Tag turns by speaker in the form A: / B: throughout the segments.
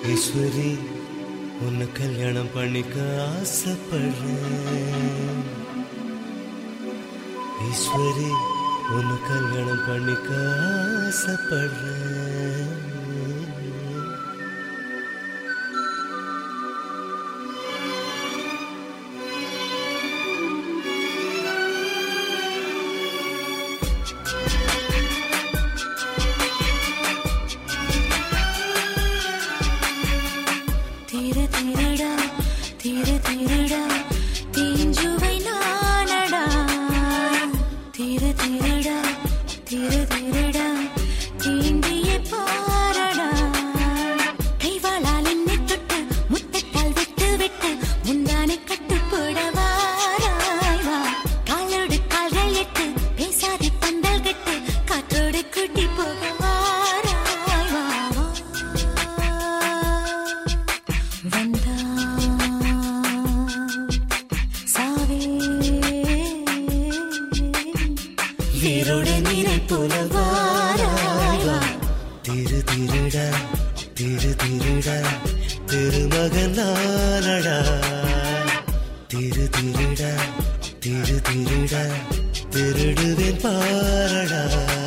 A: ஈஸ்வரி உன்னை கல்யாணம் பண்ணிக்க ஆசைப்படுறேன் ஈஸ்வரி உன்னை கல்யாணம் பண்ணிக்க ஆசைப்படுறேன்
B: தீர தீரடா தீர தீரடா தீஞ்சுவை நானடா தீர தீரடா தீர தீரடா தீண்டிய பாரடா கைவாளால் என்னை தொட்டு முத்தத்தால் விட்டு விட்டு முந்தானை கட்டு போடவாராய் வா காலோடு கால்கள் எட்டு பேசாதே பந்தல் கட்டு காற்றோடு கூட்டி போக வாராய் வா வந்தா சாவே
A: வீரோட நீரை போல வாராய் வா திரு திருடா திரு திருடா திருமகன் நானடா திரு திருடா திரு திருடா திருடுவேன் பாரடா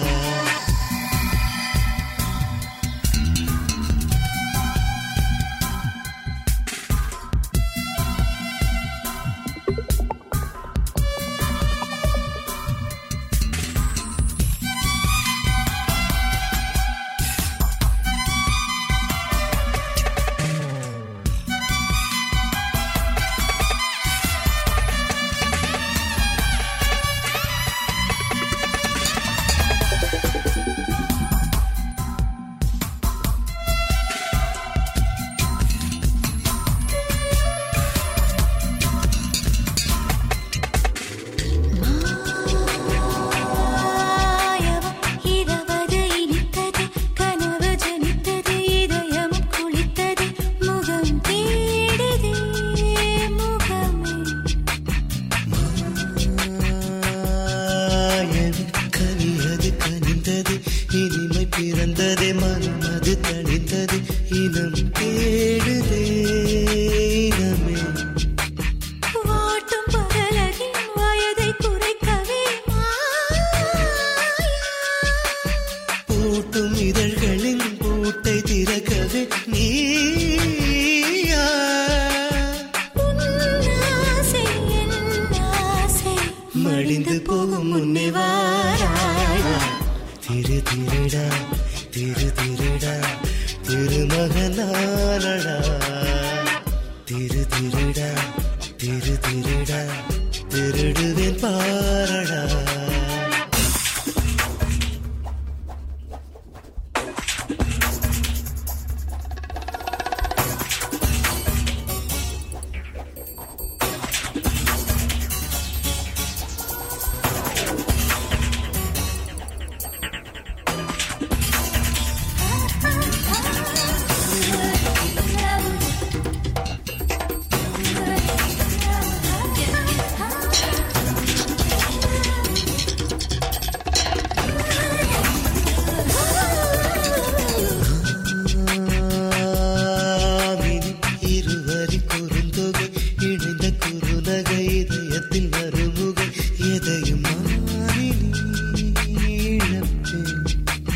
B: மாயவம் இரவது இனித்தது கனவு ஜனித்தது இதயமும் குளித்தது முகம் தேடுதே முகமே
A: மாயன் கனியது கனிந்தது இனிமை பிறந்ததே மனம் அது தணிந்தது இனம் தேடுதே இனமே
B: வாட்டும் பகலகின் வயதை குறைக்கவே மாயா
A: பூட்டும் இதழ்களின் பூட்டை திறக்கவே நீயா
B: உன்னாசை என் ஆசை
A: மடிந்து போகும் முன்னே வாராய் வா. திரு திருடா திரு திருடா திருமகனானடா திரு திருடா திரு திருடா திருடுவேன் பாரடா ஆமினி இருவரி குறுந்தொகை இணைந்த குறுநகை இதயத்தில் மறுமுகை எதையும் மாறினி இழப்பேன்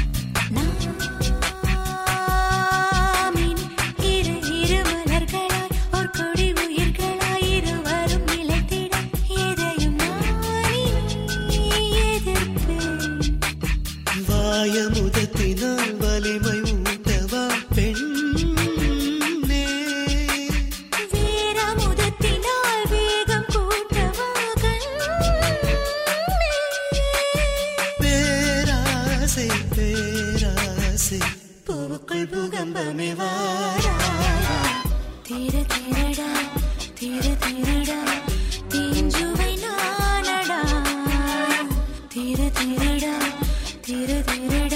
B: நாமின் இரு இரு மலர்களாய் ஒரு கொடி உயிர்களாய் இருவரும் நிலைத்திட எதையும் நானே எதிர்ப்பேன்
A: வாயமுதத்தினால் வலிமை ஊட்டவா பெண்ணே
B: வீரமுதத்தினால் வேகம் கூட்டவா கண்ணே.
A: பேராசை பேராசை பூவுக்குள் பூகம்பமே வாரா
B: தீர தீரடா தீர தீரடா தீஞ்சுவை நானடா தீர தீரடா தீர தீரடா